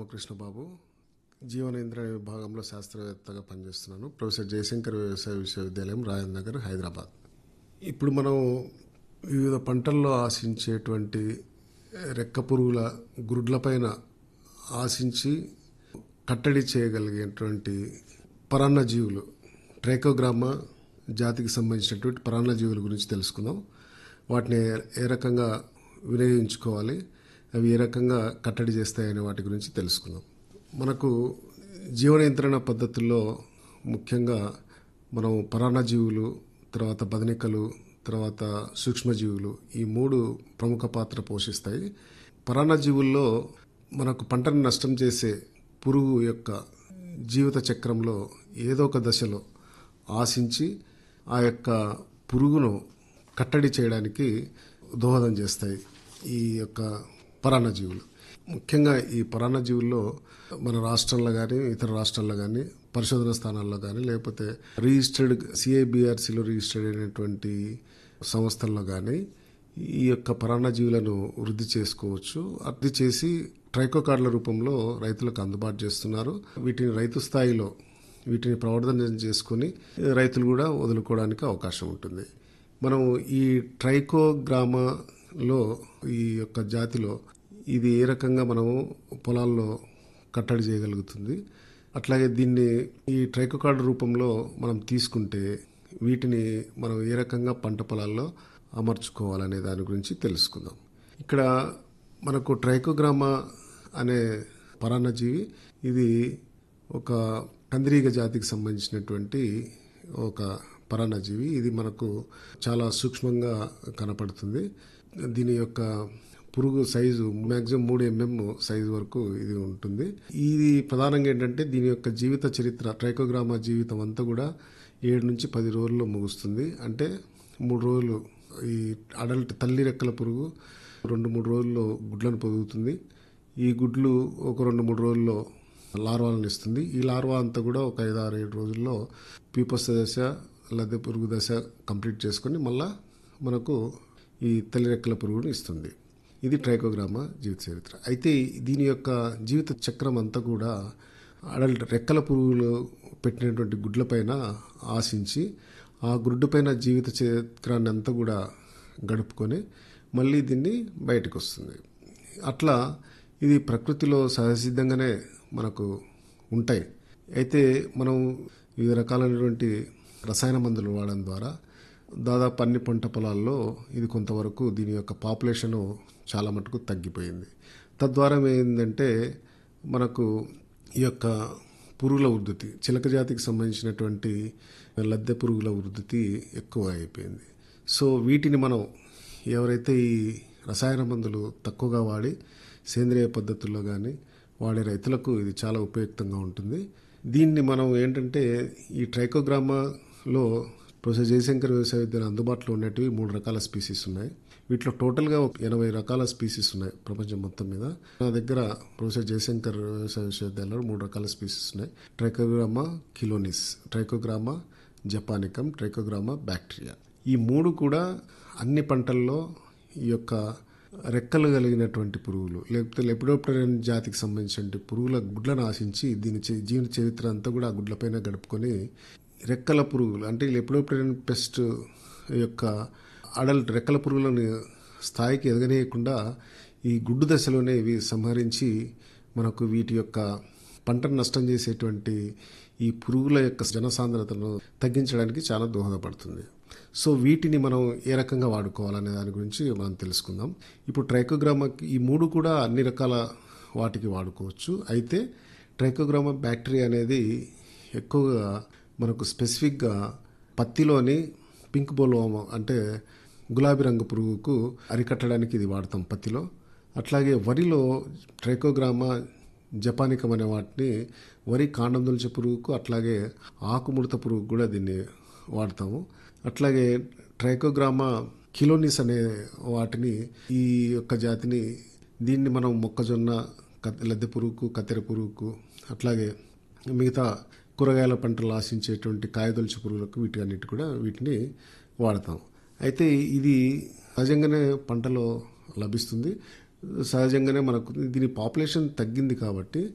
రామకృష్ణబాబు జీవనేంద్ర విభాగంలో శాస్త్రవేత్తగా పనిచేస్తున్నాను ప్రొఫెసర్ జయశంకర్ వ్యవసాయ విశ్వవిద్యాలయం రాజేంద్ర నగర్ హైదరాబాద్ ఇప్పుడు మనం వివిధ పంటల్లో ఆశించేటువంటి రెక్క పురుగుల గుడ్లపైన ఆశించి కట్టడి చేయగలిగేటువంటి పరాన్న జీవులు ట్రైకోగ్రామా జాతికి సంబంధించినటువంటి పరాన్న జీవుల గురించి తెలుసుకుందాం వాటిని ఏ రకంగా వినియోగించుకోవాలి అవి ఏ రకంగా కట్టడి చేస్తాయనే వాటి గురించి తెలుసుకుందాం మనకు జీవ నియంత్రణ పద్ధతుల్లో ముఖ్యంగా మనం పరాన్నజీవులు తర్వాత బదనికలు తర్వాత సూక్ష్మజీవులు ఈ మూడు ప్రముఖ పాత్ర పోషిస్తాయి పరాన్నజీవుల్లో మనకు పంటను నష్టం చేసే పురుగు యొక్క జీవిత చక్రంలో ఏదో ఒక దశలో ఆశించి ఆ యొక్క పురుగును కట్టడి చేయడానికి దోహదం చేస్తాయి ఈ యొక్క పరాన్నజీవులు ముఖ్యంగా ఈ పరాన్నజీవుల్లో మన రాష్ట్రంలో కానీ ఇతర రాష్ట్రాల్లో కానీ పరిశోధన స్థానాల్లో కానీ లేకపోతే రిజిస్టర్డ్ సిఐబిఆర్సిలో రిజిస్టర్డ్ అయినటువంటి సంస్థల్లో కానీ ఈ యొక్క పరాన్నజీవులను వృద్ధి చేసుకోవచ్చు వృద్ధి చేసి ట్రైకోకార్డుల రూపంలో రైతులకు అందుబాటు చేస్తున్నారు వీటిని రైతు స్థాయిలో వీటిని ప్రవర్ధన చేసుకుని రైతులు కూడా వదులుకోవడానికి అవకాశం ఉంటుంది మనం ఈ ట్రైకోగ్రామాలో ఈ యొక్క జాతిలో ఇది ఏ రకంగా మనము పొలాల్లో కట్టడి చేయగలుగుతుంది అట్లాగే దీన్ని ఈ ట్రైకోకార్డు రూపంలో మనం తీసుకుంటే వీటిని మనం ఏ రకంగా పంట పొలాల్లో అమర్చుకోవాలనే దాని గురించి తెలుసుకుందాం ఇక్కడ మనకు ట్రైకోగ్రామా అనే పరాన్నజీవి ఇది ఒక కందిరీగ జాతికి సంబంధించినటువంటి ఒక పరాన్నజీవి ఇది మనకు చాలా సూక్ష్మంగా కనపడుతుంది దీని యొక్క పురుగు సైజు మ్యాక్సిమం మూడు ఎంఎం సైజు వరకు ఇది ఉంటుంది ఇది ప్రధానంగా ఏంటంటే దీని యొక్క జీవిత చరిత్ర ట్రైకోగ్రామా జీవితం అంతా కూడా ఏడు నుంచి పది రోజుల్లో ముగుస్తుంది అంటే మూడు రోజులు ఈ అడల్ట్ తల్లి రెక్కల పురుగు రెండు మూడు రోజుల్లో గుడ్లను పొదుగుతుంది ఈ గుడ్లు ఒక రెండు మూడు రోజుల్లో లార్వాలను ఇస్తుంది ఈ లార్వా అంతా కూడా ఒక ఐదు ఆరు ఏడు రోజుల్లో పీపస్ దశ లద్దె పురుగు దశ కంప్లీట్ చేసుకొని మళ్ళా మనకు ఈ తల్లి రెక్కల పురుగును ఇస్తుంది ఇది ట్రైకోగ్రామా జీవిత చరిత్ర అయితే దీని యొక్క జీవిత చక్రం అంతా కూడా అడల్ట్ రెక్కల పురుగులు పెట్టినటువంటి గుడ్లపైన ఆశించి ఆ గుడ్డుపైన జీవిత చక్రాన్ని అంతా కూడా గడుపుకొని మళ్ళీ దీన్ని బయటకు వస్తుంది అట్లా ఇది ప్రకృతిలో సహజసిద్ధంగానే మనకు ఉంటాయి అయితే మనం వివిధ రకాలైనటువంటి రసాయన మందులు వాడడం ద్వారా దాదాపు అన్ని పంట పొలాల్లో ఇది కొంతవరకు దీని యొక్క పాపులేషను చాలా మటుకు తగ్గిపోయింది తద్వారా ఏంటంటే మనకు ఈ యొక్క పురుగుల వృద్ధి చిలక జాతికి సంబంధించినటువంటి లద్దె పురుగుల వృద్ధి ఎక్కువ అయిపోయింది సో వీటిని మనం ఎవరైతే ఈ రసాయన మందులు తక్కువగా వాడి సేంద్రియ పద్ధతుల్లో కానీ వాడే రైతులకు ఇది చాలా ఉపయుక్తంగా ఉంటుంది దీన్ని మనం ఏంటంటే ఈ ట్రైకోగ్రామాలో ప్రొఫెసర్ జయశంకర్ వ్యవసాయ విద్యాలయం అందుబాటులో ఉన్నటివి మూడు రకాల స్పీసీస్ ఉన్నాయి వీటిలో టోటల్గా ఒక ఎనభై రకాల స్పీసీస్ ఉన్నాయి ప్రపంచం మొత్తం మీద నా దగ్గర ప్రొఫెసర్ జయశంకర్ వ్యవసాయ విశ్వవిద్యాలయంలో మూడు రకాల స్పీసీస్ ఉన్నాయి Trichogramma chilonis Trichogramma japonicum Trichogramma bacteria ఈ మూడు కూడా అన్ని పంటల్లో ఈ యొక్క రెక్కలు కలిగినటువంటి పురుగులు లేకపోతే లెపిడోప్టరన్ జాతికి సంబంధించిన పురుగుల గుడ్లను ఆశించి దీని జీవన చరిత్ర అంతా కూడా ఆ గుడ్లపైన గడుపుకొని రెక్కల పురుగులు అంటే లెపిడోప్టరన్ పెస్ట్ యొక్క అడల్ట్ రెక్కల పురుగులను స్థాయికి ఎదగనీయకుండా ఈ గుడ్డు దశలోనే ఇవి సంహరించి మనకు వీటి యొక్క పంటను నష్టం చేసేటువంటి ఈ పురుగుల యొక్క జనసాంద్రతను తగ్గించడానికి చాలా దోహదపడుతుంది సో వీటిని మనం ఏ రకంగా వాడుకోవాలనే దాని గురించి మనం తెలుసుకుందాం ఇప్పుడు ట్రైకోగ్రామాకి ఈ మూడు కూడా అన్ని రకాల వాటికి వాడుకోవచ్చు అయితే ట్రైకోగ్రామా బ్యాక్టీరియా అనేది ఎక్కువగా మనకు స్పెసిఫిక్గా పత్తిలోని పింక్ బోలోమా అంటే గులాబీ రంగు పురుగుకు అరికట్టడానికి ఇది వాడతాం పత్తిలో అట్లాగే వరిలో ట్రైకోగ్రామా జపానికం అనే వాటిని వరి కాండం దుల్చే పురుగుకు అట్లాగే ఆకుముడత పురుగు కూడా దీన్ని వాడతాము అట్లాగే ట్రైకోగ్రామా కిలోనిస్ అనే వాటిని ఈ యొక్క జాతిని దీన్ని మనం మొక్కజొన్న లద్దె పురుగుకు కత్తెర పురుగుకు అట్లాగే మిగతా కూరగాయల పంటలు ఆశించేటువంటి కాయదొలుచు పురుగులకు వీటి అన్నిటి కూడా వీటిని వాడతాం అయితే ఇది సహజంగానే పంటలో లభిస్తుంది సహజంగానే మనకు దీని పాపులేషన్ తగ్గింది కాబట్టి